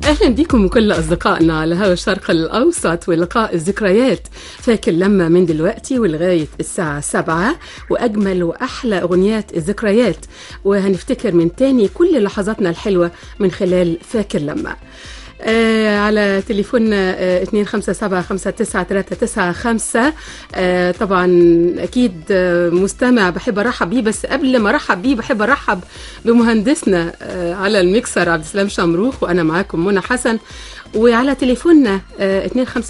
اهلا بكم كل اصدقائنا على هوا الشرق الاوسط ولقاء الذكريات فاكر لما من دلوقتي ولغايه الساعه سبعة واجمل واحلى اغنيات الذكريات وهنفتكر من تاني كل لحظاتنا الحلوه من خلال فاكر لما آه على تليفوننا آه 257 آه طبعا اكيد آه مستمع بحب ارحب بيه بس قبل ما ارحب بيه بحب ارحب بمهندسنا آه على الميكسر عبد السلام شمروخ وانا معاكم منى حسن وعلى تليفوننا آه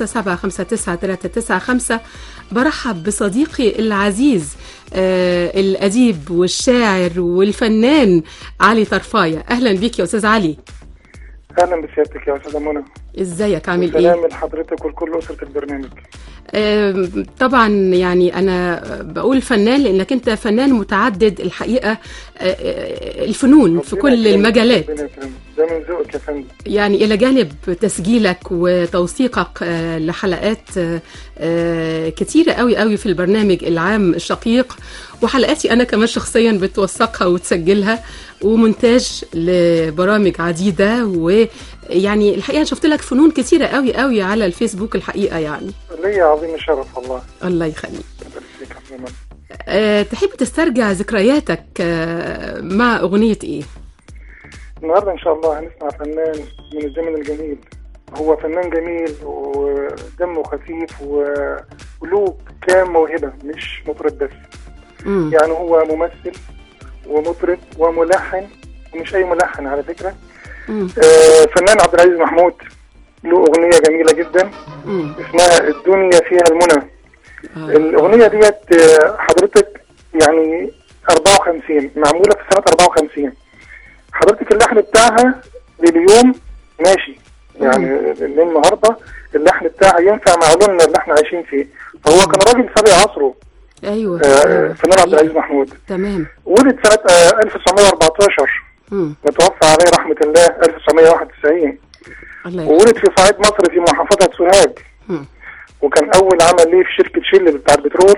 257 برحب بصديقي العزيز آه الأديب والشاعر والفنان علي طرفاية أهلا بيك يا أستاذ علي اهلا بسيادتك يا استاذه منى ازيك عامل ايه سلام لحضرتك ولكل اسره البرنامج آه طبعا يعني انا بقول فنان لانك انت فنان متعدد الحقيقه آه الفنون في كل المجالات ده من ذوقك يا فندم يعني الى جانب تسجيلك وتوثيقك آه لحلقات كتيره قوي قوي في البرنامج العام الشقيق وحلقاتي انا كمان شخصيا بتوثقها وتسجلها ومونتاج لبرامج عديده ويعني الحقيقه شفت لك فنون كتيره قوي قوي على الفيسبوك الحقيقه يعني ليا عظيم الشرف والله الله يخليك أه تحب تسترجع ذكرياتك أه مع اغنيه ايه النهارده ان شاء الله هنسمع فنان من الزمن الجميل هو فنان جميل ودمه خفيف وله كام موهبه مش مطرب بس مم. يعني هو ممثل ومطرب وملحن ومش اي ملحن على فكره مم. آه فنان عبد العزيز محمود له اغنيه جميله جدا مم. اسمها الدنيا فيها المنى آه. الاغنيه ديت آه، حضرتك يعني 54 معموله في سنه 54 حضرتك اللحن بتاعها لليوم ماشي يعني للنهارده اللحن بتاعها ينفع مع لوننا اللي احنا عايشين فيه فهو كان راجل سابق عصره ايوه آه، أيوة. فنان عبد العزيز محمود تمام ولد سنة آه، 1914 مم. وتوفى عليه رحمة الله 1991 الله يخليك وولد في صعيد مصر في محافظة سوهاج مم. وكان أول عمل ليه في شركة شل بتاع البترول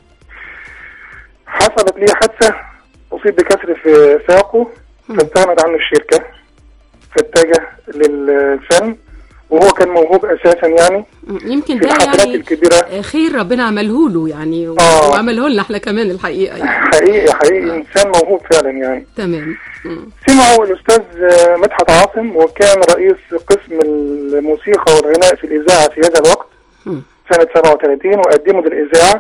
حصلت ليه حادثة أصيب بكسر في ساقه فاستغنت عنه الشركة فاتجه للفن وهو كان موهوب أساسا يعني مم. يمكن في ده الحفلات يعني الكبيرة خير ربنا عمله له يعني و- آه. وعمله لنا احنا كمان الحقيقه يعني حقيقي حقيقي إنسان موهوب فعلا يعني تمام مم. سمعه الأستاذ مدحت عاصم وكان رئيس قسم الموسيقى والغناء في الإذاعة في هذا الوقت مم. سنة 37 وقدمه للإذاعة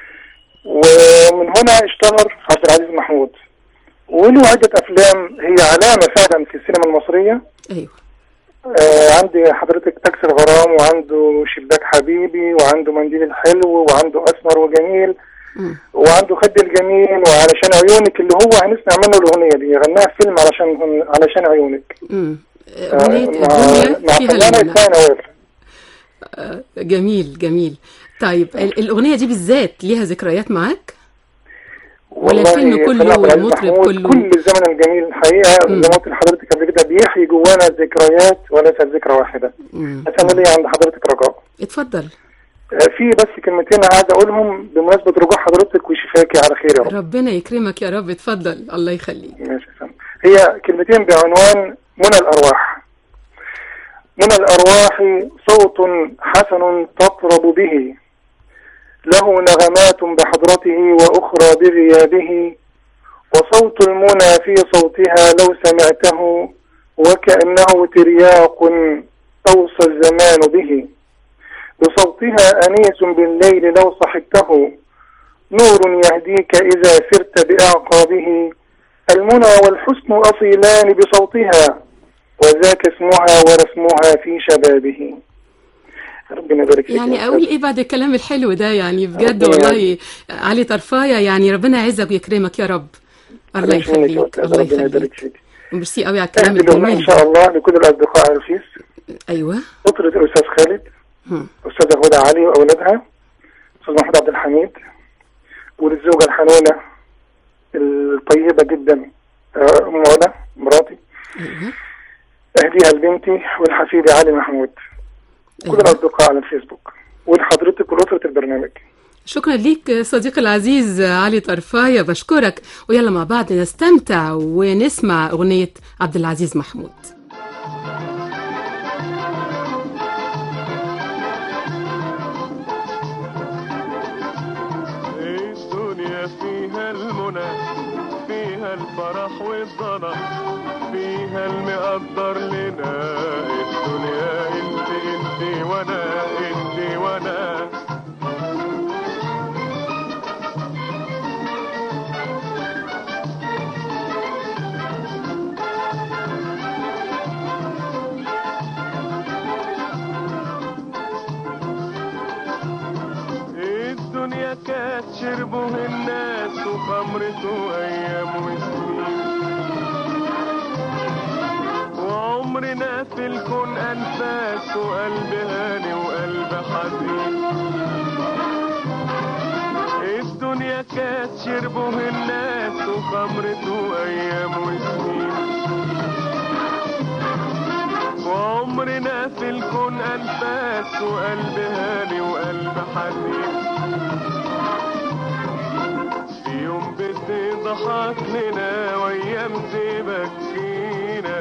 ومن هنا اشتهر عبد العزيز محمود وله عدة أفلام هي علامة فعلا في السينما المصرية ايوه آه عندي حضرتك تاكسي الغرام وعنده شباك حبيبي وعنده منديل الحلو وعنده أسمر وجميل مم. وعنده خد الجميل وعلشان عيونك اللي هو هنسمع منه الأغنية دي غناها في فيلم علشان علشان عيونك مم. آه، اغنيه مع الدنيا مع فيها فنانة المنى اسمها نوال آه، جميل جميل طيب ال- الاغنيه دي بالذات ليها ذكريات معاك ولا والله الفيلم كله فنان عبد العزيز والمطرب محمود كله؟ كل الزمن الجميل الحقيقه مم. زي ما قلت لحضرتك قبل كده بيحيي جوانا ذكريات وليست ذكرى واحده مم. بس انا ليا عند حضرتك رجاء اتفضل آه، في بس كلمتين عايز اقولهم بمناسبه رجوع حضرتك وشفاكي على خير يا رب ربنا يكرمك يا رب اتفضل الله يخليك ماشي يا فندم. هي كلمتين بعنوان منى الارواح منى الارواح صوت حسن تطرب به له نغمات بحضرته واخرى بغيابه وصوت المنى في صوتها لو سمعته وكانه ترياق اوصى الزمان به بصوتها انيس بالليل لو صحبته نور يهديك اذا سرت باعقابه المنى والحسن أصيلان بصوتها وذاك اسمها ورسمها في شبابه ربنا يبارك فيك يا يعني أستاذ. اقول ايه بعد الكلام الحلو ده يعني بجد ربنا والله علي طرفايه يعني ربنا يعزك ويكرمك يا رب الله يخليك يا يخليك أستاذ. الله ربنا يبارك يخليك فيك ميرسي قوي على الكلام اهدي الأغنية إن الجميل شاء الله لكل الأصدقاء على الفيس ايوه أسرة الأستاذ خالد هم. أستاذة هدى علي وأولادها أستاذ محمود عبد الحميد وللزوجة الحنونة الطيبة جدا آه، أم علا مراتي ايوه أهديها لبنتي والحفيدة علي محمود كل أيوة. الأصدقاء على الفيسبوك ولحضرتك ولأسرة البرنامج شكرا ليك صديقي العزيز علي طرفاية بشكرك ويلا مع بعض نستمتع ونسمع أغنية عبد العزيز محمود شربه الناس وخمرته أيام وسنين وعمرنا في الكون أنفاس وقلب هاني وقلب حزين الدنيا كاس شربه الناس وخمرته أيام وسنين وعمرنا في الكون أنفاس وقلب هاني وقلب حزين في يوم بتضحك لنا وأيام تبكينا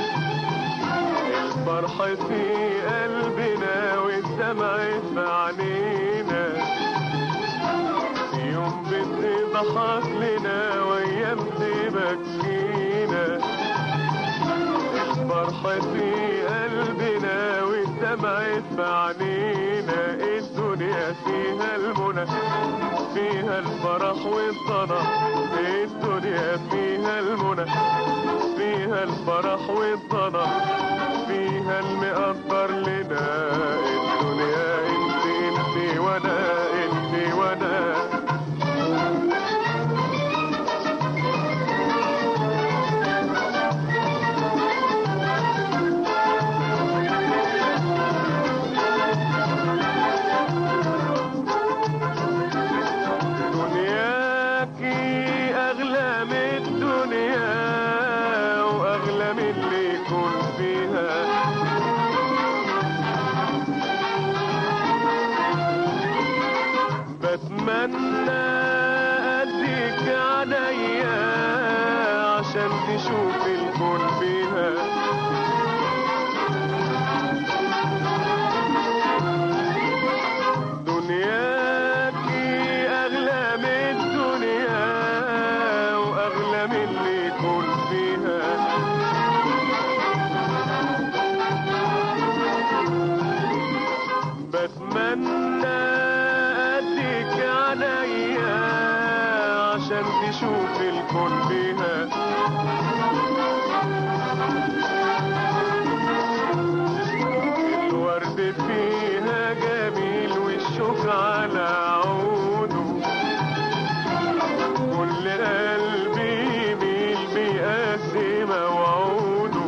الفرح في قلبنا والدمع في عينينا في يوم بتضحك لنا وأيام تبكينا الفرح في قلبنا والدمع في عينينا الدنيا فيها المنى فيها الفرح والضنا الدنيا فيها المنى فيها الفرح والضنا فيها المقدر لنا الدنيا انت انت وانا انت وانا دنياكي أغلى من الدنيا وأغلى من اللي يكون فيها بتمنى أديك عليا عشان تشوف الكون فيها دنياكي أغلى من الدنيا وأغلى من اللي يكون فيها بتمنى أديك عليا عشان تشوف الكون فيها الورد فيها جميل والشوك على عوده كل قلبي يميل بيقاسي موعوده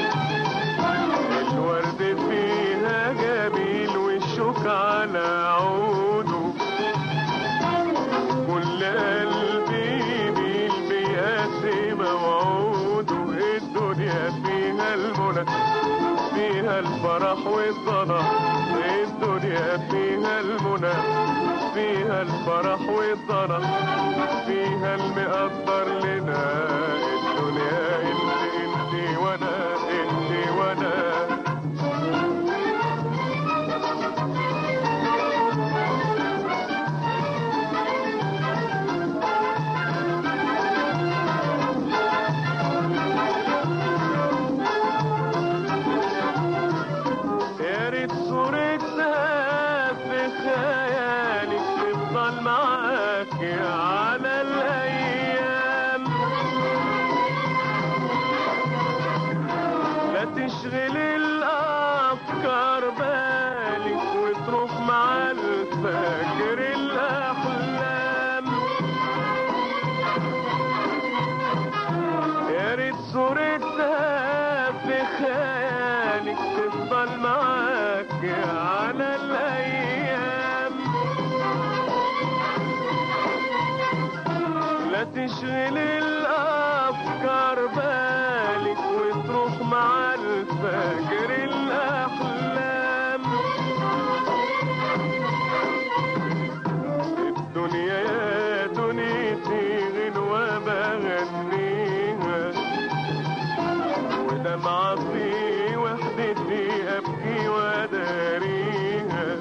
الورد فيها جميل والشوك على عوده كل قلبي يميل بيقاسي موعوده الدنيا فيها المنى فيها الفرح والضنا الدنيا فيها المنى فيها الفرح والضنا فيها المقدر لنا الدنيا انت انت وانا انت وانا يا ريت صورتها في خيالك تفضل معاك على الايام لا تشغل الافكار بالك وتروح مع الفجر الاحلام يا ريت صورتها في خيالك تفضل معاك على الايام لا تشغل الافكار بالك وتروح مع الفجر الاحلام الدنيا يا دنيتي غنوة بغنيها ودمعة في وحدتي أبكي وأداريها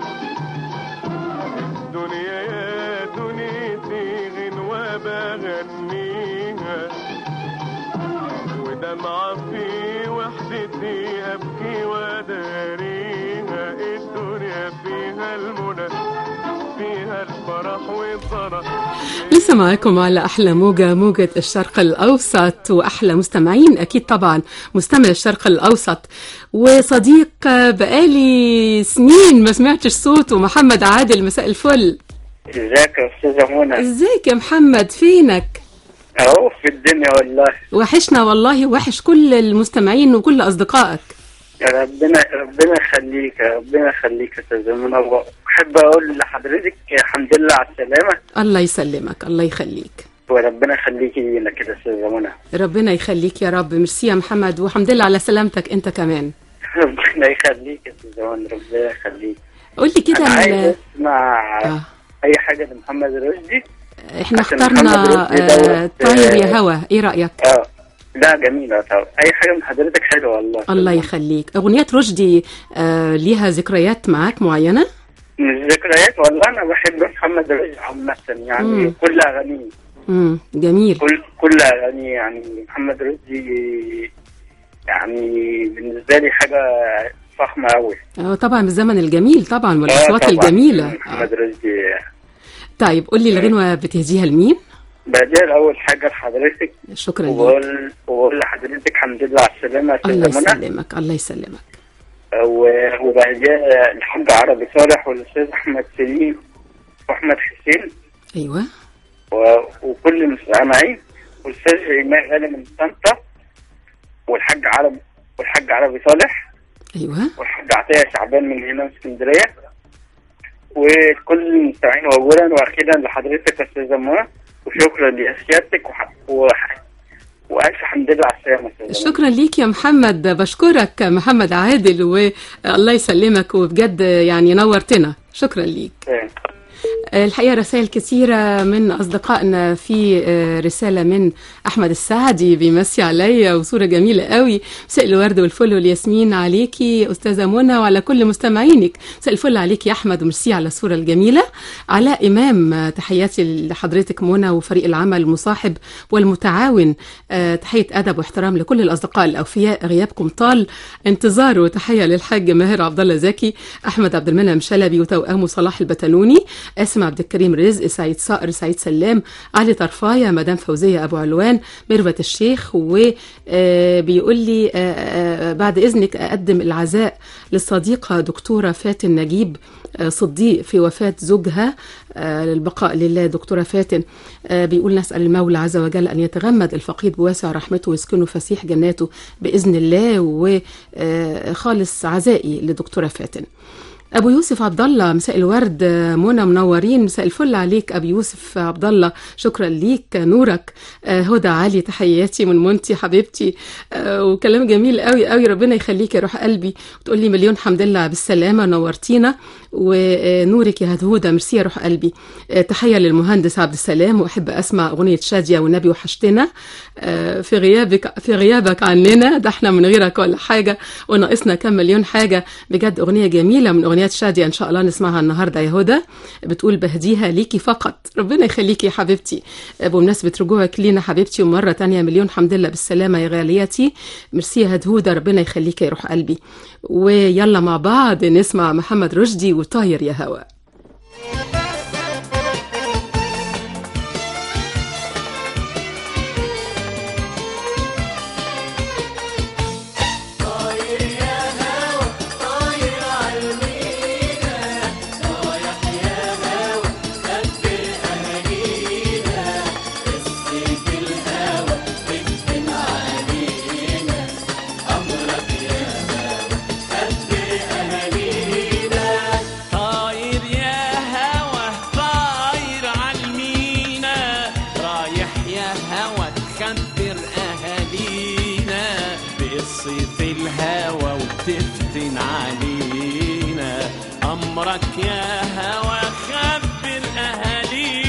الدنيا يا دنيتي غنوة بغنيها ودمعة في وحدتي أبكي وأداريها الدنيا فيها المنى فيها الفرح والضنا لسه معاكم على أحلى موجة موجة الشرق الأوسط وأحلى مستمعين أكيد طبعا مستمع الشرق الأوسط وصديق بقالي سنين ما سمعتش صوته محمد عادل مساء الفل ازيك يا استاذه منى ازيك يا محمد فينك اهو في الدنيا والله وحشنا والله وحش كل المستمعين وكل اصدقائك يا ربنا ربنا يخليك يا ربنا يخليك يا استاذه منى واحب اقول لحضرتك الحمد لله على السلامه الله يسلمك الله يخليك وربنا يخليكي لينا كده يا استاذه منى ربنا يخليك يا رب ميرسي يا محمد والحمد لله على سلامتك انت كمان ربنا يخليك يا استاذه منى ربنا يخليك قول لي كده انا عايز ال- اسمع آه. اي حاجه لمحمد رشدي احنا عشان اخترنا محمد رشدي آه، دوت، طاير آه، يا هوا ايه رايك اه لا جميلة طبعا أي حاجة من حضرتك حلوة والله الله يخليك اغنيه رشدي آه ليها ذكريات معاك معينه من الذكريات والله أنا بحب محمد رشدي عامة يعني مم. كل أغانيه امم جميل كل كل أغانيه يعني محمد رشدي يعني بالنسبة لي حاجة فخمة أوي آه طبعا بالزمن الجميل طبعا آه والاصوات طبعاً. الجميله آه. محمد رشدي طيب قول لي الغنوه بتهديها لمين بدير أول حاجة لحضرتك شكرا ليك وبقول وبقول لحضرتك الحمد لله على السلامة يا الله أستاذة منى يسلمك الله يسلمك و- وبهديها الحاج عربي صالح والأستاذ أحمد سليم وأحمد حسين ايوه و- وكل المستمعين والاستاذ ايمان غانم من طنطا والحاج عربي والحاج عربي صالح ايوه والحاج عطيه شعبان من هنا من اسكندريه وكل المستمعين اولا واخيرا لحضرتك يا استاذه منى وشكرا لاسيادتك وح... وح... والف حمد لله على السلامه يا استاذه منى. شكرا ليك يا محمد بشكرك محمد عادل والله يسلمك وبجد يعني نورتنا شكرا ليك تمام. الحقيقة رسائل كثيرة من أصدقائنا في آه، رسالة من أحمد السعدي بيمسي عليا وصورة جميلة قوي مساء الورد والفل والياسمين عليكي أستاذة منى وعلى كل مستمعينك مساء الفل عليك يا أحمد وميرسي على الصورة الجميلة علاء إمام آه، تحياتي لحضرتك منى وفريق العمل المصاحب والمتعاون آه، تحية أدب واحترام لكل الأصدقاء الأوفياء غيابكم طال انتظار وتحية للحاج ماهر عبد الله زكي أحمد عبد المنعم شلبي وتوأمه صلاح البتنوني قاسم عبد الكريم رزق سعيد صقر سعيد سلام علي طرفايه مدام فوزيه ابو علوان ميرفت الشيخ وبيقول لي آه، آه، بعد اذنك اقدم العزاء للصديقه دكتوره فاتن نجيب آه، صديق في وفاه زوجها آه، للبقاء لله دكتوره فاتن آه، بيقول نسال المولى عز وجل ان يتغمد الفقيد بواسع رحمته ويسكنه فسيح جناته باذن الله وخالص عزائي لدكتوره فاتن ابو يوسف عبد الله مساء الورد آه، منى منورين مساء الفل عليك ابو يوسف عبد الله شكرا ليك نورك آه، هدى علي تحياتي من منتي حبيبتي آه، وكلام جميل قوي قوي ربنا يخليك يا روح قلبي وتقول لي مليون حمد لله بالسلامه نورتينا ونورك يا هدهوده ميرسي يا روح قلبي آه، تحيه للمهندس عبد السلام واحب اسمع اغنيه شاديه والنبي وحشتنا آه، في غيابك في غيابك عننا ده احنا من غيرك ولا حاجه وناقصنا كم مليون حاجه بجد اغنيه جميله من اغنيات شاديه ان شاء الله نسمعها النهارده يا هدى بتقول بهديها ليكي فقط ربنا يخليكي يا حبيبتي آه، بمناسبه رجوعك لينا حبيبتي ومره تانية مليون حمد لله بالسلامه يا غاليتي ميرسي يا هدهوده ربنا يخليكي يا روح قلبي ويلا مع بعض نسمع محمد رشدي وطاير يا هوا طاير يا هوا طاير عالمينا رايح يا هوا تخبر اهالينا بقصة الهوا وتفتن علينا امرك يا هوا خبر اهالينا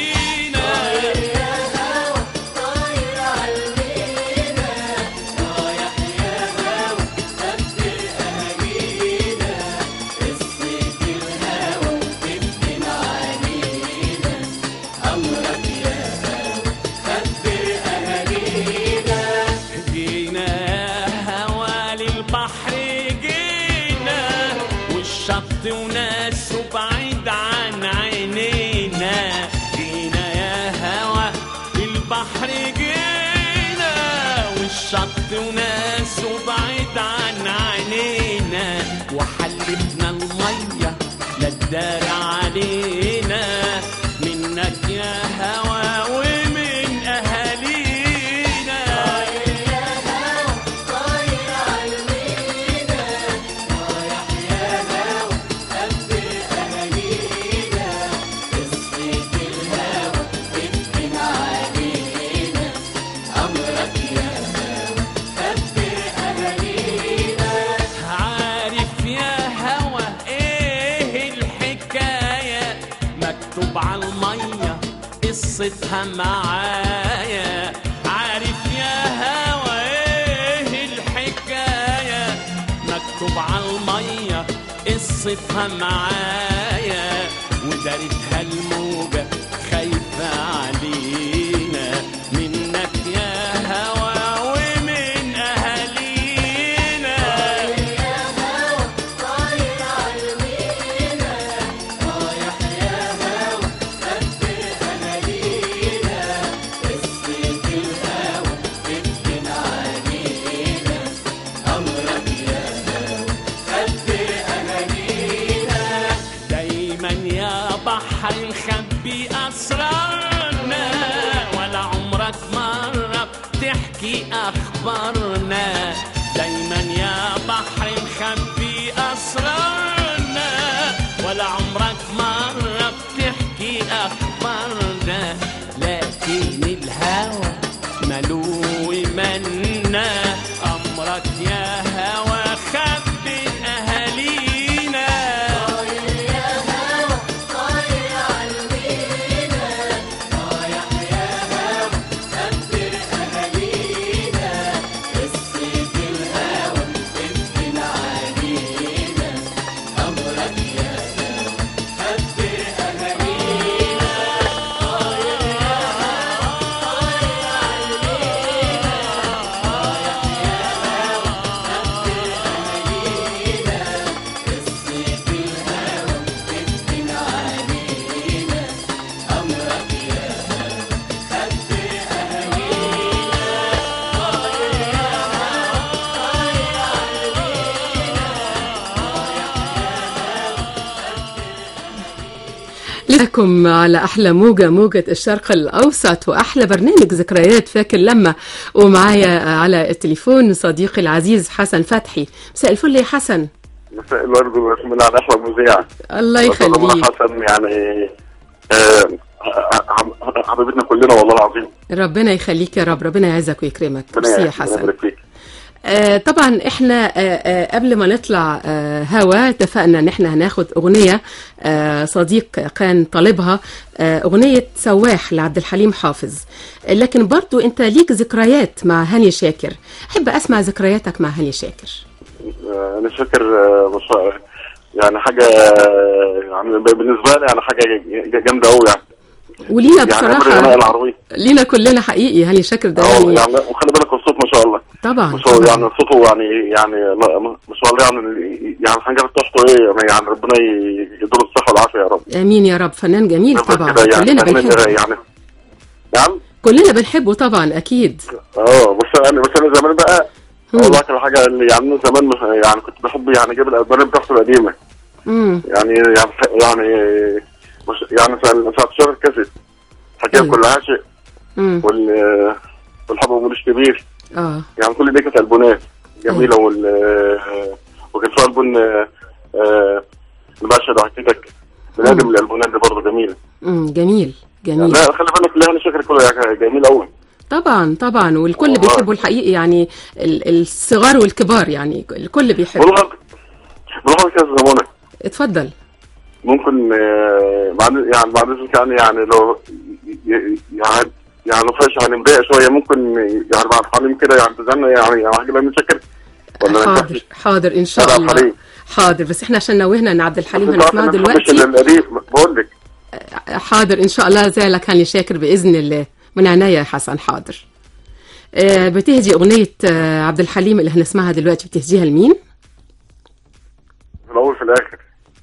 جينا يا هوا للبحر جينا والشط وناس بعيد عن عينينا جينا يا هوا للبحر جينا والشط وناس بعيد عن عينينا وحلفنا المية لا تدار علينا قصتها معايا عارف يا هوا ايه الحكاية مكتوب على المية قصتها معايا ودارتها الموجة خايفة علينا منك يا هوا ومن أهالينا دايما يا بحر نخبي اسرارنا ولا عمرك مره بتحكي اخبارنا دايما يا بحر نخبي اسرارنا ولا عمرك مره بتحكي اخبارنا لكن الهوى ملوي منا امرك يا هوى خبي اهالينا لكم على أحلى موجة موجة الشرق الأوسط وأحلى برنامج ذكريات فاكر لما ومعايا على التليفون صديقي العزيز حسن فتحي مساء الفل يا حسن مساء الورد والبسم الله على احلى مذيع الله طبعا يخليك حسن يعني آه، ح- حبيبتنا كلنا والله العظيم ربنا يخليك يا رب ربنا يعزك ويكرمك ربنا ميرسي يا يحفظك حسن ويبارك فيك. آه طبعا احنا آه آه قبل ما نطلع آه هوا اتفقنا ان احنا هناخد اغنيه آه صديق كان طالبها آه اغنيه سواح لعبد الحليم حافظ آه لكن برضو انت ليك ذكريات مع هاني شاكر احب اسمع ذكرياتك مع هاني شاكر آه، انا فاكر آه، بص- يعني حاجه آه، يعني بالنسبه لي يعني حاجه ج- جامده قوي يعني ولينا يعني عمر بصراحه الغناء العربي لينا كلنا حقيقي هاني شاكر ده اه يعني يعني وخلي بالك الصوت ما شاء الله طبعا بس هو طبعاً. يعني صوته يعني يعني لا ما شاء الله يعني يعني حاجه بتشكر ايه يعني ربنا يديله الصحه والعافيه يا رب امين يا رب فنان جميل بس طبعا كده يعني كلنا أغنية بنحبه يعني نعم كلنا بنحبه طبعا اكيد اه بس انا بس انا زمان بقى مم. اقول لك على حاجه اللي يعني أنا زمان مش- يعني كنت بحب يعني اجيب الالبومات بتاعته القديمه امم يعني يعني يعني مش يعني ساعة ساعة شهر الكاسيت حكايه أيوة. كل عاشق امم وال والحب ملوش كبير اه يعني كل دي كانت البومات جميله وال وكان في البوم آه، آه، الباشا ده حكيتك من اقدم الالبومات دي برضه جميله امم جميل جميل لا خلي بالك اللي انا شاكر كله يعني جميل قوي طبعا طبعا والكل والله. بيحبه الحقيقي يعني ال- الصغار والكبار يعني الكل بيحبه بلغه بلغه كاس زمانك اتفضل ممكن آه، بعد يعني بعد اذنك يعني يعني لو ي- ي- يعني يعني لو فيش يعني مضايق شويه ممكن يعني بعد حليم كده يعني تزعلنا يعني يعني حاجه متشكر ولا ما حاضر ينفعش؟ حاضر ان شاء لا، الله حليم. حاضر بس احنا عشان نوهنا ان عبد الحليم بس تعرف هنسمعه إن ما بحبش دلوقتي القديم بقول لك حاضر ان شاء الله زالك هاني شاكر باذن الله من عناية يا حسن حاضر آه، بتهدي اغنيه آه، عبد الحليم اللي هنسمعها دلوقتي بتهديها لمين في الاول في الاخر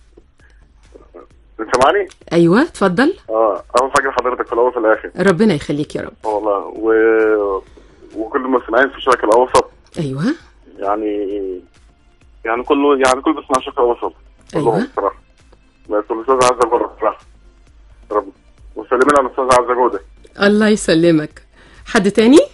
انت سامعني؟ ايوه اتفضل اه اول حاجه لحضرتك في الاول في الاخر ربنا يخليك يا رب آه والله و... وكل المستمعين في الشرق الاوسط ايوه يعني يعني كله يعني كل بيسمع الشرق الاوسط كلهم أيوة. بصراحه بس الاستاذ عزه بره بصراحه رب وسلمنا على الاستاذ عزه جوده الله يسلمك حد تاني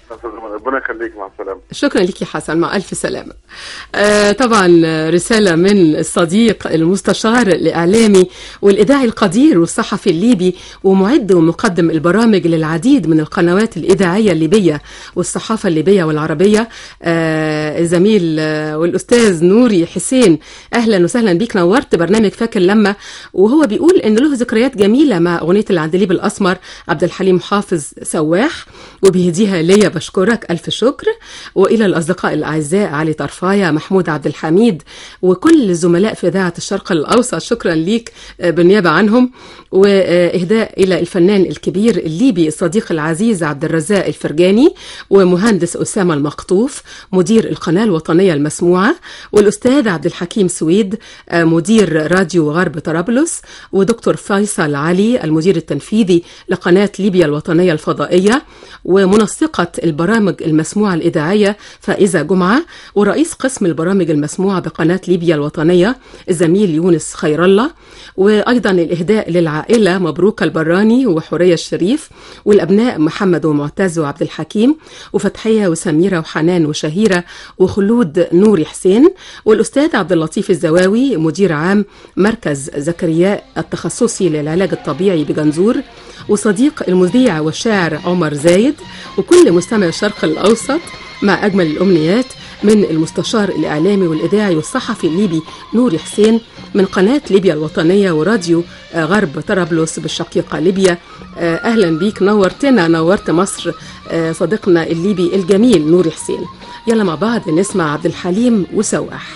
ربنا يخليك مع السلامه شكرا لك يا حسن مع ألف سلامة آه طبعا رسالة من الصديق المستشار الإعلامي والإذاعي القدير والصحفي الليبي ومعد ومقدم البرامج للعديد من القنوات الإذاعية الليبية والصحافة الليبية والعربية آه الزميل آه والأستاذ نوري حسين أهلا وسهلا بيك نورت برنامج فاكر لما وهو بيقول إن له ذكريات جميلة مع أغنية العندليب الأسمر عبد الحليم حافظ سواح وبيهديها ليا بشكرك ألف شكر وإلى الأصدقاء الأعزاء علي طرفاية محمود عبد الحميد وكل الزملاء في إذاعة الشرق الأوسط شكرا ليك آه، بالنيابة عنهم وإهداء إلى الفنان الكبير الليبي الصديق العزيز عبد الرزاق الفرجاني ومهندس أسامة المقطوف مدير القناة الوطنية المسموعة والأستاذ عبد الحكيم سويد آه، مدير راديو غرب طرابلس ودكتور فيصل علي المدير التنفيذي لقناة ليبيا الوطنية الفضائية ومنسقة البرامج المسموعة الإذاعية فائزة جمعة ورئيس قسم البرامج المسموعة بقناة ليبيا الوطنية الزميل يونس خير الله وأيضا الإهداء للعائلة مبروك البراني وحورية الشريف والأبناء محمد ومعتز وعبد الحكيم وفتحية وسميرة وحنان وشهيرة وخلود نوري حسين والأستاذ عبد اللطيف الزواوي مدير عام مركز زكريا التخصصي للعلاج الطبيعي بجنزور وصديق المذيع والشاعر عمر زايد وكل مستمع الشرق الأوسط مع أجمل الأمنيات من المستشار الإعلامي والإذاعي والصحفي الليبي نوري حسين من قناة ليبيا الوطنية وراديو آه، غرب طرابلس بالشقيقة ليبيا آه، أهلا بيك نورتنا نورت مصر آه، صديقنا الليبي الجميل نوري حسين يلا مع بعض نسمع عبد الحليم وسواح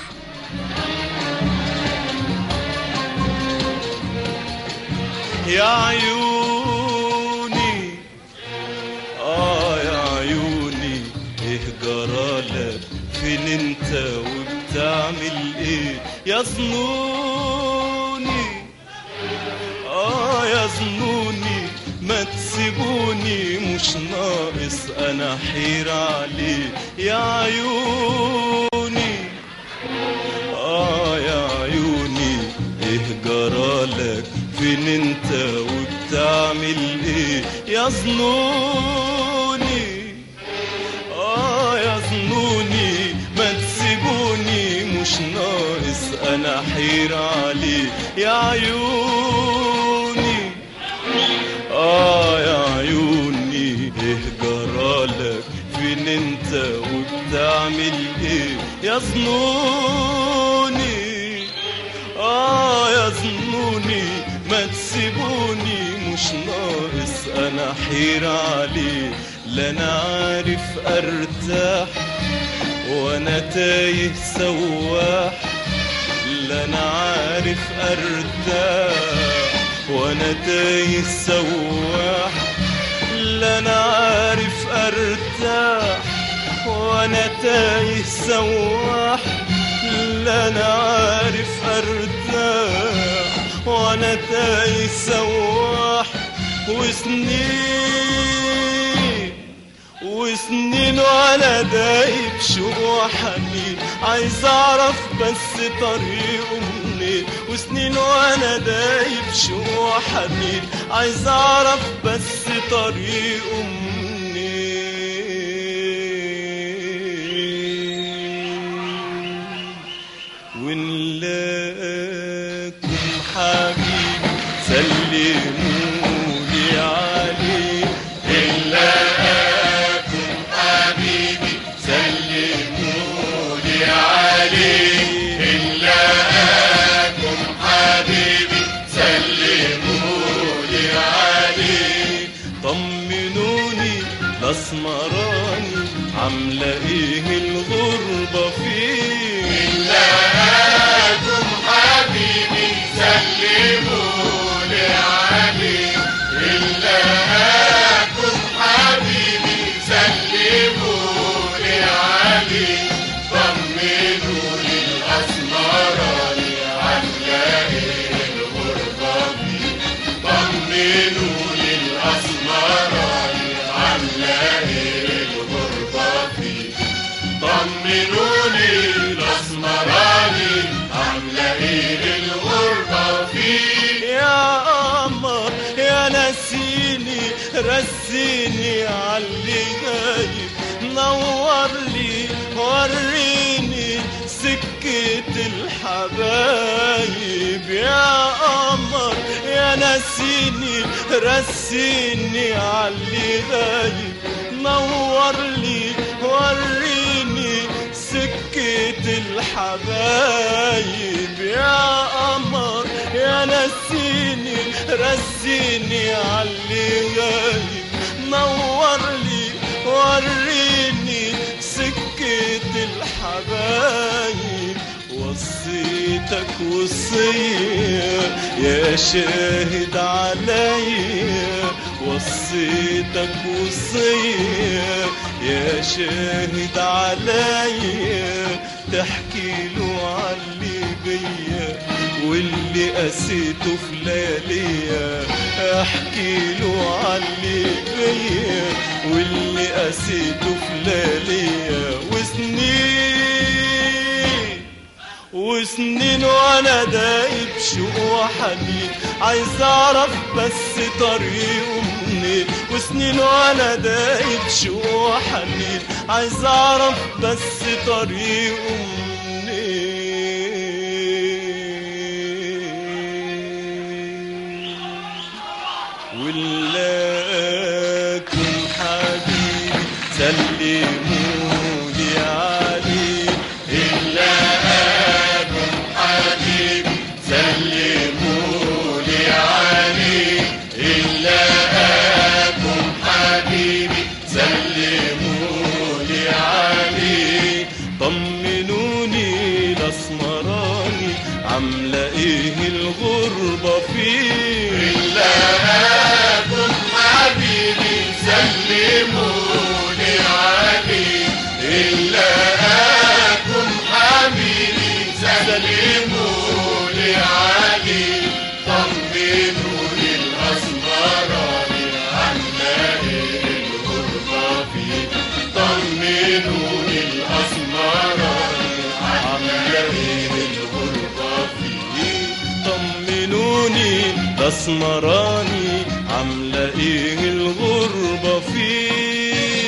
يا عيوني اه يا عيوني ايه جرالك فين انت وبتعمل ايه يا ظنوني اه يا ظنوني ما تسيبوني مش ناقص انا حير عليه يا عيوني آه يا عيوني إيه جرالك فين أنت وبتعمل إيه يا ظنوني آه يا ظنوني ما تسيبوني مش ناقص أنا حير عليه يا عيوني آه يا عيوني إيه جرالك فين أنت وبتعمل إيه يا ظنوني آه يا ظنوني ما تسيبوني مش ناقص أنا حير عليه لا أنا عارف أرتاح وأنا تايه سواح لا أنا عارف أرتاح وأنا تايه سواح لا أنا عارف أرتاح وأنا تايه سواح لا أنا عارف أرتاح وأنا تايه سواح وسنين وسنين وانا دايب شوق وحنين عايز اعرف بس طريقه منين وسنين وانا دايب شوق وحنين عايز اعرف بس طريقه منين ونلاقيكم حبيبي سلمولي عليه نلاقيكم حبيبي سلمولي عليه نلاقيكم حبيبي سلمولي عليه طمنوني الاسمراني عامله ايه الغربه فيه نلاقيكم حبيبي سلمولي عليه الحبايب يا قمر يا نسيني رسيني عاللي غايب نور لي وريني سكة الحبايب يا قمر يا نسيني رسيني عاللي غايب نور لي وريني سكة الحبايب وصيتك وصية يا شاهد عليا وصيتك وصية يا شاهد عليا تحكي له علي بيا واللي قسيته في لياليا احكي له علي بيا واللي قسيته في لياليا وسنين وسنين وانا دايب شوق وحنين عايز اعرف بس طريقه منين وسنين وانا دايب شوق وحنين عايز اعرف بس طريقه منين ولاكم حبيبي سلموا لي عليه إلاكم حبيبي سلموا لي عليه إلاكم حبيبي سلموا لي عليه طمنوني الاسمراني عامله ايه الغربه فيه إلاكم حبيبي سلموا لي عليه إلاكم حبيبي سلموا لي عليه طمنوني الاسمراني عامله ايه الغربه فيه طمنوني الاسمراني عامله ايه الغربه فيه طمنوني الاسمراني عامله ايه الغربه فيه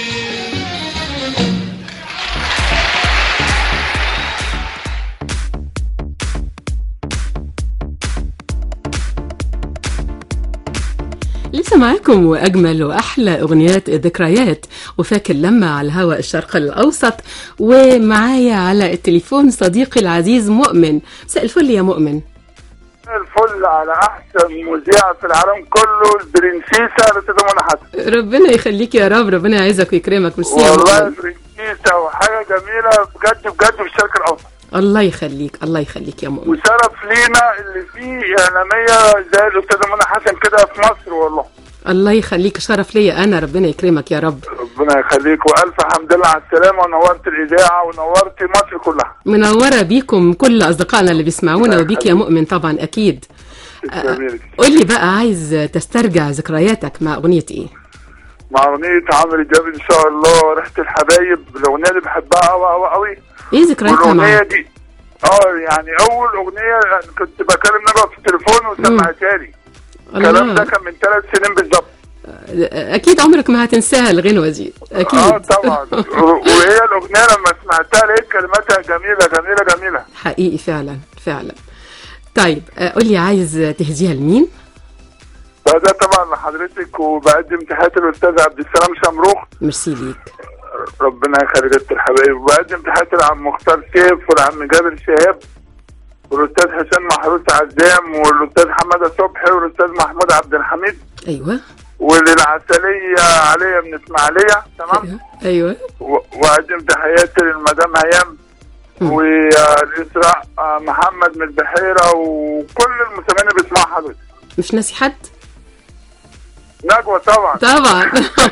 لسه معاكم واجمل واحلى اغنيات ذكريات وفاكر لما على الهواء الشرق الاوسط ومعايا على التليفون صديقي العزيز مؤمن مساء الفل يا مؤمن الفل على احسن مذيع في العالم كله البرنسيسه الاستاذه منى حسن ربنا يخليك يا رب ربنا يعزك ويكرمك ميرسي يا والله مؤمن برنسيسه وحاجه جميله بجد بجد في الشرق الاوسط الله يخليك الله يخليك يا مؤمن وشرف لينا اللي فيه اعلاميه زي الاستاذه منى حسن كده في مصر والله الله يخليك شرف ليا انا ربنا يكرمك يا رب ربنا يخليك والف حمد لله على السلامه ونورت الاذاعه ونورت مصر كلها منوره بيكم كل اصدقائنا اللي بيسمعونا وبيك يا مؤمن طبعا اكيد جميل. قول لي بقى عايز تسترجع ذكرياتك مع اغنيه ايه مع اغنيه عمرو دياب ان شاء الله ريحه الحبايب الاغنيه اللي بحبها قوي قوي قوي ايه ذكرياتها والاغنيه معاك دي اه يعني اول اغنيه كنت بكلم نجوى في التليفون وسمعتها لي الكلام ده الله كان من ثلاث سنين بالظبط اكيد عمرك ما هتنساها الغنوه دي اكيد اه طبعا و- وهي الاغنيه لما سمعتها لقيت كلماتها جميله جميله جميله حقيقي فعلا فعلا طيب آه، قول لي عايز تهديها لمين فده طبعا لحضرتك وبقدم تحياتي للاستاذ عبد السلام شمروخ ميرسي ليك ربنا يخلي جدة الحبايب وبقدم تحياتي لعم مختار سيف والعم جابر شهاب والاستاذ حسين محروس عزام والاستاذ حماده صبحي والاستاذ محمود عبد الحميد ايوه وللعسليه عليا من اسماعيليه تمام ايوه ايوه و- واقدم تحياتي للمدام هيام والاسراء آه، محمد من البحيره وكل المسلمين اللي بيسمعوا حضرتك مش ناسي حد نجوى طبعا طبعا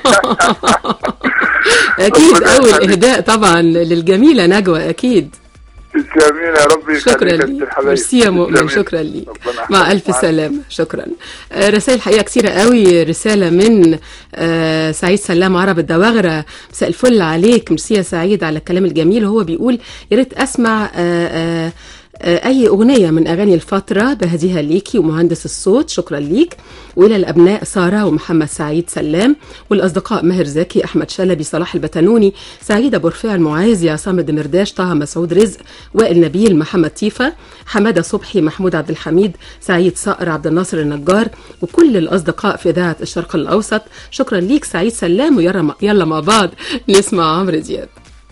اكيد ربنا اول يخليك. اهداء طبعا للجميله نجوى اكيد تسلمين يا رب يخليك شكرا يا ست لي الحبايب. ميرسي يا مؤمن تسلمين. شكرا لي ربنا مع يحفظك. الف مع سلامه شكرا آه، رسائل حقيقه كثيره قوي رساله من آه، سعيد سلام عرب الدواغره مساء الفل عليك ميرسي يا سعيد على الكلام الجميل هو بيقول يا ريت اسمع آه، آه، آه، أي أغنية من أغاني الفترة بهديها ليكي ومهندس الصوت شكرا ليك وإلى الأبناء سارة ومحمد سعيد سلام والأصدقاء ماهر زكي أحمد شلبي صلاح البتنوني سعيد أبو رفيع المعازي عصام الدمرداش طه مسعود رزق وائل نبيل محمد تيفا حمادة صبحي محمود عبد الحميد سعيد صقر عبد الناصر النجار وكل الأصدقاء في إذاعة الشرق الأوسط شكرا ليك سعيد سلام ويلا يلا مع بعض نسمع عمرو دياب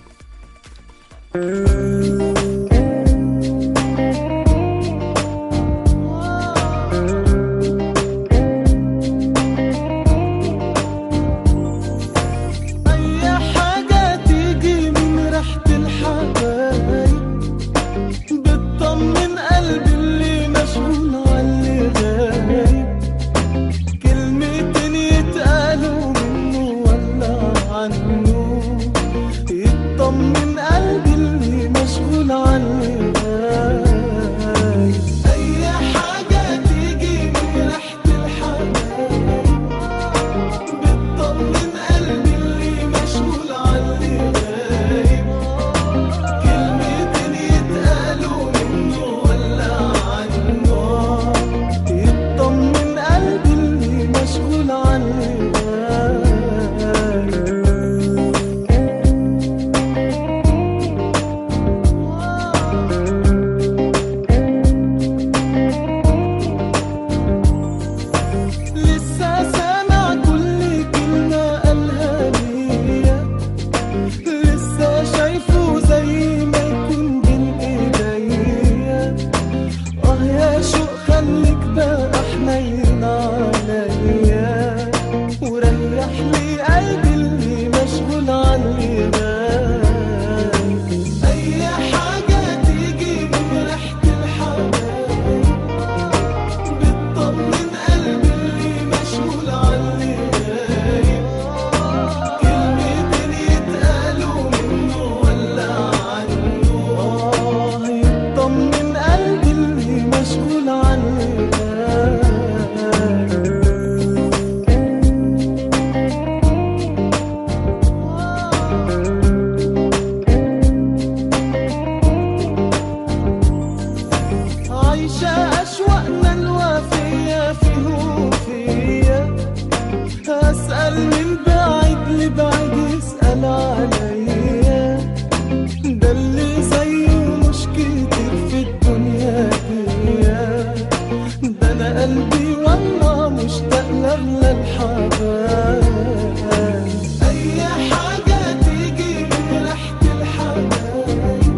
أي حاجة تيجي من ريحة الحبايب بتطمن قلبي اللي مشغول عاللي غايب كلمتين يتقالوا منه ولا عنه يطمن قلبي اللي مشغول عاللي غايب أي حاجة تيجي من ريحة الحبايب بتطمن قلبي اللي مشغول عاللي غايب كلمتين يتقالوا منه ولا عنه يطمن قلبي اللي مشغول عاللي غايب لسه سامع كل كلمة قالها ليا لسه شايفه زي ما يكون بين ايديا اه يا شوق خليك بقى حنين عليا وريح لي قلبي اللي مشغول عني غايب اي حاجة تيجي من ريحة الحبايب بتطمن قلبي اللي مشغول عني غايب كلمتين يتقالوا منه ولا عنه آه يطمن قلبي اللي مشغول عني غايب عايشة أشواقنا الوافية فيه وفيا أسأل من بعيد لبعيد يسأل عليا ده اللي زيه مش كتير في الدنيا دي ده أنا قلبي والله مشتاق لأغلى الحبايب أي حاجة تيجي من ريحة الحبايب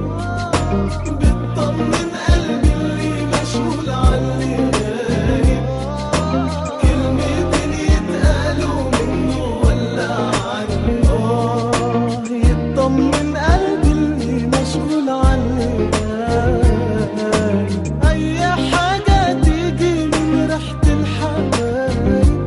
بتطمن قلبي اللي مشغول عني غايب كلمتين يتقالوا منه ولا عنه آه يطمن قلبي اللي مشغول عني غايب أي حاجة تيجي من ريحة الحبايب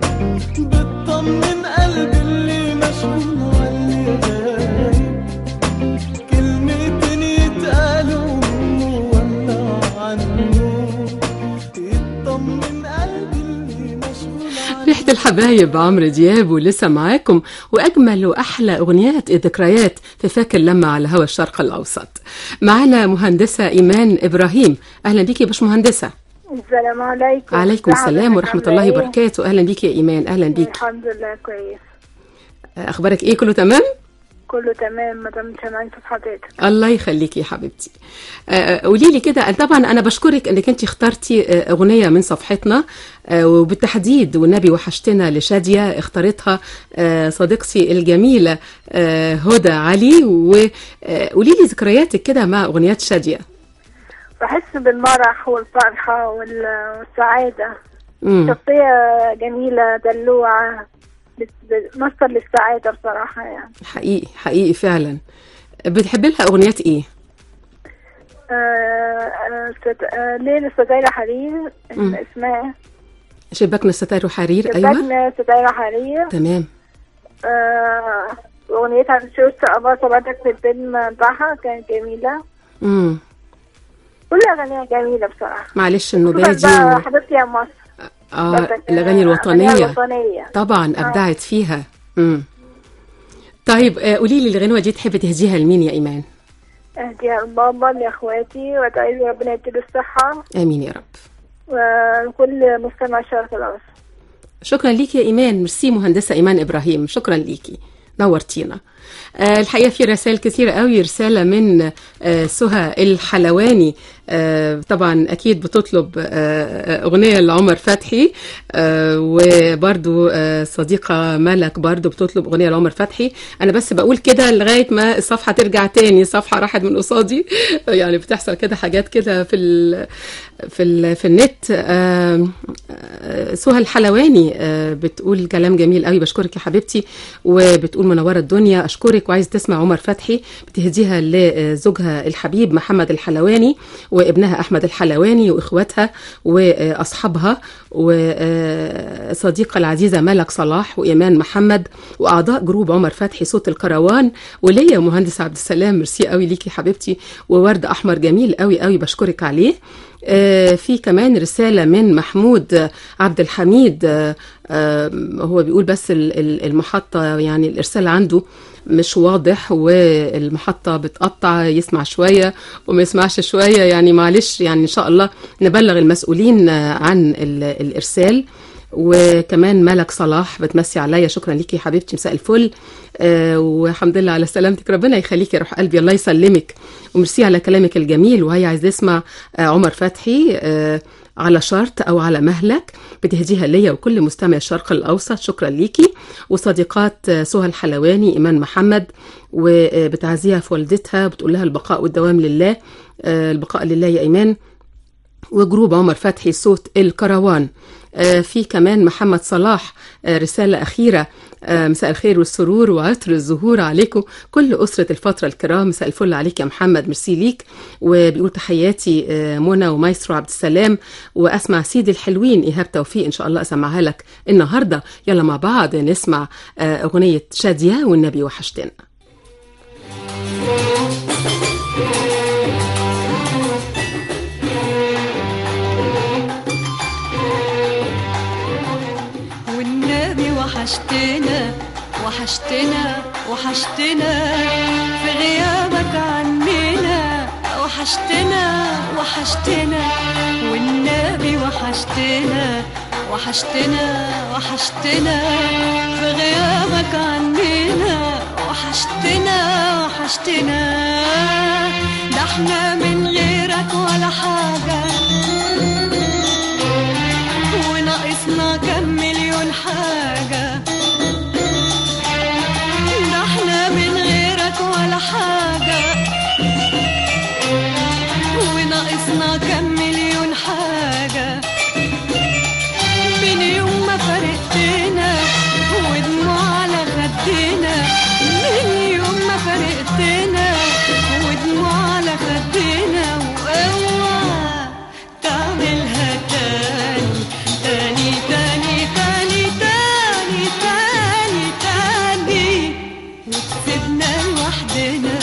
بتطمن قلبي اللي مشغول عني غايب كلمتين يتقالوا منه ولا عنه يطمن قلبي اللي مشغول عني ريحة الحبايب عمرو دياب ولسه معاكم وأجمل وأحلى أغنيات الذكريات في فاكر لما على هوا الشرق الأوسط معانا مهندسة إيمان إبراهيم أهلا بيكي يا باش مهندسة السلام عليكم عليكم السلام ورحمة الله عاملة إيه؟ وبركاته أهلا بيكي يا إيمان أهلا بيكي الحمد لله كويس أخبارك إيه كله تمام؟ كله تمام مدام سامعين صوت حضرتك الله يخليكي يا حبيبتي آه، قولي لي كده طبعا انا بشكرك انك انت اخترتي آه، اغنيه من صفحتنا آه، وبالتحديد والنبي وحشتنا لشاديه اختارتها آه، صديقتي الجميله آه، هدى علي وقولي لي ذكرياتك كده مع اغنيات شاديه بحس بالمرح والفرحة وال- والسعادة امم شخصية جميلة دلوعة بت- بت- مصدر للسعادة بصراحة يعني حقيقي حقيقي فعلا بتحبي لها اغنيات ايه آه، آه، ست- آه، ليلة ستايرة حرير مم. اسمها شباكنا ستار وحرير ايوه شباكنا ستايرة حرير تمام آه، أغنيتها شفت أباطة بعدك في الفيلم بتاعها كانت جميلة امم كل أغانيها جميلة بصراحة معلش خصوصاً النبادي بقى و... حبيبتي يا مصر اه برضك، آه، الاغاني الوطنيه أغانيها الوطنية طبعا ابدعت فيها امم طيب آه، قولي لي الغنوه دي تحبي تهديها لمين يا ايمان اهديها لبابا لاخواتي وادعي له ربنا يديله الصحة امين يا رب وكل مستمع الشرق الاوسط شكرا ليكي يا ايمان ميرسي مهندسه ايمان ابراهيم شكرا ليكي نورتينا آه، الحقيقه في رسائل كثيره قوي رساله من آه، سهى الحلواني آه، طبعا اكيد بتطلب آه، اغنيه لعمر فتحي آه، وبرضو آه، صديقه ملك برضو بتطلب اغنيه لعمر فتحي انا بس بقول كده لغايه ما الصفحه ترجع تاني صفحه راحت من قصادي يعني بتحصل كده حاجات كده في ال في ال في النت آه، آه، سهى الحلواني آه، بتقول كلام جميل قوي بشكرك يا حبيبتي وبتقول منوره الدنيا اشكرك وعايز تسمع عمر فتحي بتهديها لزوجها الحبيب محمد الحلواني وابنها احمد الحلواني واخواتها واصحابها وصديقه العزيزه ملك صلاح وايمان محمد واعضاء جروب عمر فتحي صوت الكروان وليا مهندس عبد السلام ميرسي قوي ليكي يا حبيبتي وورد احمر جميل قوي قوي بشكرك عليه آه، في كمان رسالة من محمود عبد الحميد آه، آه، هو بيقول بس ال- ال- المحطة يعني الإرسال عنده مش واضح والمحطة بتقطع يسمع شوية وما يسمعش شوية يعني معلش يعني إن شاء الله نبلغ المسؤولين آه، عن ال- الإرسال وكمان ملك صلاح بتمسي عليا شكرا ليكي يا حبيبتي مساء الفل آه والحمد لله على سلامتك ربنا يخليكي يا روح قلبي الله يسلمك وميرسي على كلامك الجميل وهي عايز تسمع آه عمر فتحي آه على شرط او على مهلك بتهديها ليا وكل مستمع الشرق الاوسط شكرا ليكي وصديقات آه، سهى الحلواني ايمان محمد وبتعزيها في والدتها بتقول لها البقاء والدوام لله آه البقاء لله يا ايمان وجروب عمر فتحي صوت الكروان آه، في كمان محمد صلاح آه، رسالة أخيرة آه، مساء الخير والسرور وعطر الزهور عليكم كل أسرة الفترة الكرام مساء الفل عليك يا محمد ميرسي ليك وبيقول تحياتي آه، منى ومايسترو عبد السلام وأسمع سيدي الحلوين إيهاب توفيق إن شاء الله أسمعها لك النهاردة يلا مع بعض نسمع آه، أغنية شادية والنبي وحشتنا والنبي وحشتنا وحشتنا وحشتنا في غيابك عننا وحشتنا وحشتنا والنبي وحشتنا وحشتنا وحشتنا في غيابك عننا وحشتنا وحشتنا ده احنا من غيرك ولا حاجه وناقصنا كم مليون حاجة ده احنا من غيرك ولا حاجة وناقصنا كم مليون حاجة من يوم ما فرقتنا ودموع على خدنا من يوم ما فرقتنا ودموع على خدنا واوعى تعملها تاني تاني تاني تاني تاني تاني تاني وتسيبنا لوحدنا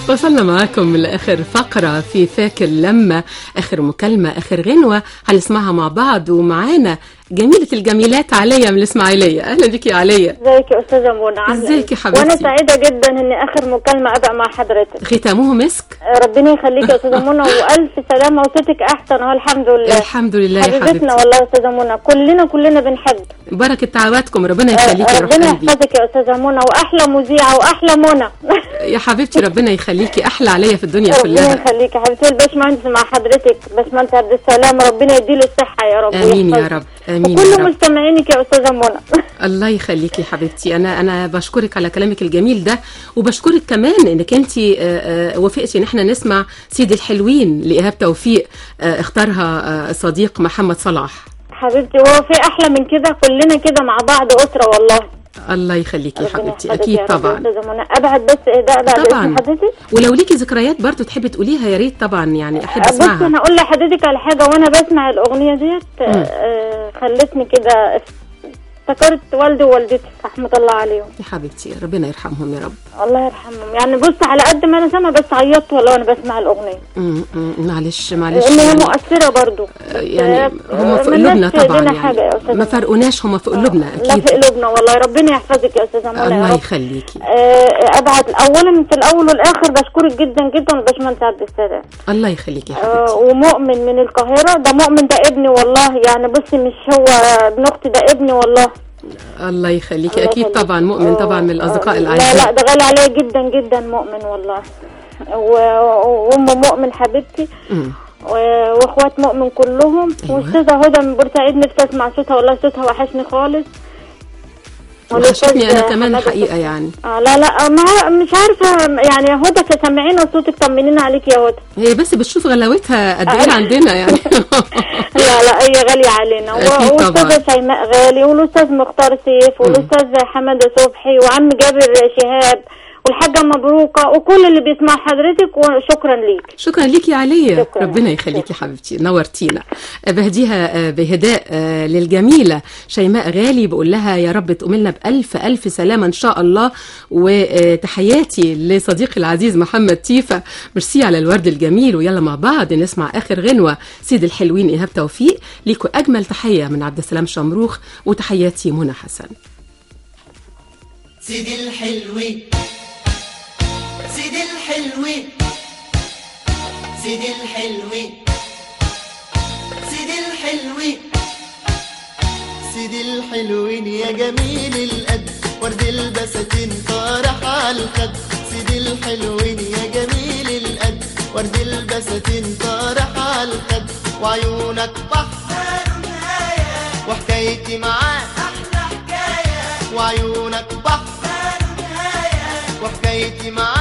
وصلنا معاكم لآخر فقرة في فاكر لما آخر مكالمة آخر غنوة هنسمعها مع بعض ومعانا جميلة الجميلات عليا من الإسماعيلية أهلا بك يا عليا ازيك يا استاذه منى عامله ازيك يا إيه؟ حبيبتي؟ وانا سعيده جدا ان اخر مكالمه ابقى مع حضرتك ختامه مسك آه، ربنا يخليك يا استاذه منى والف سلامه وصوتك احسن اهو الحمد لله الحمد لله يا حبيبتنا حبيبتي والله يا استاذه منى كلنا كلنا بنحب بركة دعواتكم ربنا يخليكي يا روح ربنا قلبي يحفظك يا استاذه منى واحلى مذيعه واحلى منى يا حبيبتي ربنا يخليكي أحلى عليا في الدنيا ربنا كلها يخليك يا حبيبتي الباشمهندس مع حضرتك باشمهندس عبد السلام ربنا يديله الصحه يا رب آمين يا ويحفظه. رب آمين يا وكل رب مستمعينك يا استاذه منى الله يخليكي يا حبيبتي انا انا بشكرك على كلامك الجميل ده وبشكرك كمان انك انت وافقتي ان احنا نسمع سيد الحلوين لايهاب توفيق آه، اختارها آه، صديق محمد صلاح حبيبتي هو في احلى من كده كلنا كده مع بعض اسره والله الله يخليكي يا ربنا حبيبتي يحفظك اكيد يا رب طبعا يا أستاذة منى. ابعد بس اهداء بعد طبعاً. اسم حضرتك ولو ليكي ذكريات برضو تحبي تقوليها يا ريت طبعا يعني احب بص اسمعها انا اقول لحضرتك على حاجه وانا بسمع الاغنيه ديت مم. آه، خلتني كده افتكرت والدي ووالدتي رحمه الله عليهم يا حبيبتي ربنا يرحمهم يا رب الله يرحمهم يعني بص على قد ما انا سامعه بس عيطت والله وانا بسمع الاغنيه م- م- معلش معلش لان هي يعني, مؤثره برضو يعني هم في ملناش قلوبنا في طبعا ايدينا حاجه يا يعني استاذه ما فرقوناش هم في قلوبنا لا في اكيد قلوبنا والله ربنا يحفظك يا استاذه منى يا الله رب يخليكي آه، ابعد اولا في الاول والاخر بشكرك جدا جدا الباشمهندس عبد السلام الله يخليكي يا آه، حبيبتي ومؤمن من القاهرة ده مؤمن ده ابني والله يعني بصي مش هو ابن اختي ده ابني والله الله يخليكي الله اكيد يخليك. طبعا مؤمن طبعا من الاصدقاء لا لا الاعزاء ده غالي عليا جدا جدا مؤمن والله و- وام مؤمن حبيبتي مم. و- واخوات مؤمن كلهم أيوة. واستاذه هدى من بورسعيد نفسي اسمع صوتها والله صوتها وحشني خالص وحشتني انا والأستاذ كمان حمادة الحقيقه يعني آه لا لا ما مش عارفه يعني هدى سامعينا صوتك طمنينا عليك يا هدى هي بس بتشوف غلاوتها قد ايه عندنا يعني لا لا هي غالية علينا أكيد و- طبعاً. والأستاذة شيماء غالي والأستاذ مختار سيف والأستاذ حمادة صبحي وعم جابر شهاب والحاجة مبروكة وكل اللي بيسمع حضرتك وشكرا ليك شكرا ليكي يا عليا شكراً. ربنا يخليكي حبيبتي نورتينا بهديها آه، بهداء آه، للجميله شيماء غالي بقول لها يا رب تقوملنا بالف الف سلامه ان شاء الله وتحياتي لصديقي العزيز محمد تيفا ميرسي على الورد الجميل ويلا مع بعض نسمع اخر غنوه سيد الحلوين ايهاب توفيق ليكوا اجمل تحيه من عبد السلام شمروخ وتحياتي منى حسن سيدي الحلوين سيدي الحلوين سيدي الحلوين سيدي الحلوين سيدي الحلوين يا جميل القد ورد البساتين طارح على الخد سيدي الحلوين يا جميل القد ورد البساتين طارح على الخد وعيونك بحر وحكايتي معاك احلى حكايه وعيونك بحر وحكايتي معاك